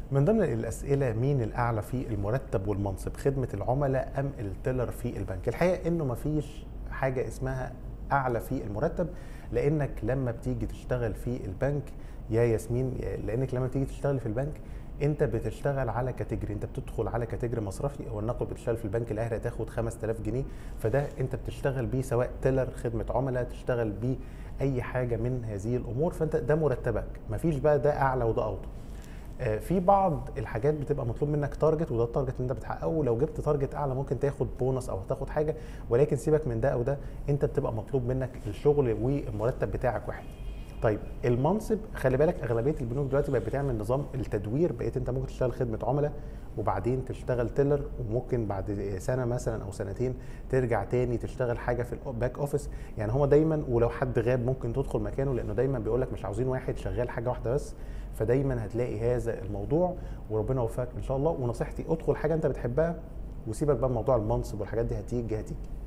من ضمن الاسئله مين الاعلى في المرتب والمنصب خدمه العملاء ام التيلر في البنك الحقيقه انه مفيش حاجه اسمها اعلى في المرتب لانك لما بتيجي تشتغل في البنك يا ياسمين لانك لما بتيجي تشتغل في البنك انت بتشتغل على كاتيجوري انت بتدخل على كاتيجوري مصرفي ولنقل بتشتغل في البنك الاهلي هتاخد 5000 جنيه فده انت بتشتغل بيه سواء تيلر خدمه عملاء تشتغل بيه اي حاجه من هذه الامور فانت ده مرتبك مفيش بقى ده اعلى وده اوطى آه، في بعض الحاجات بتبقى مطلوب منك تارجت وده التارجت اللي انت بتحققه ولو جبت تارجت اعلى ممكن تاخد بونص او تاخد حاجه ولكن سيبك من ده او ده انت بتبقى مطلوب منك الشغل والمرتب بتاعك واحد طيب المنصب خلي بالك اغلبيه البنوك دلوقتي بقت بتعمل نظام التدوير بقيت انت ممكن تشتغل خدمه عملاء وبعدين تشتغل تيلر وممكن بعد سنه مثلا او سنتين ترجع تاني تشتغل حاجه في الباك اوفيس يعني هو دايما ولو حد غاب ممكن تدخل مكانه لانه دايما بيقول لك مش عاوزين واحد شغال حاجه واحده بس فدايما هتلاقي هذا الموضوع وربنا يوفقك ان شاء الله ونصيحتي ادخل حاجه انت بتحبها وسيبك بقى من موضوع المنصب والحاجات دي هتيجي هتيجي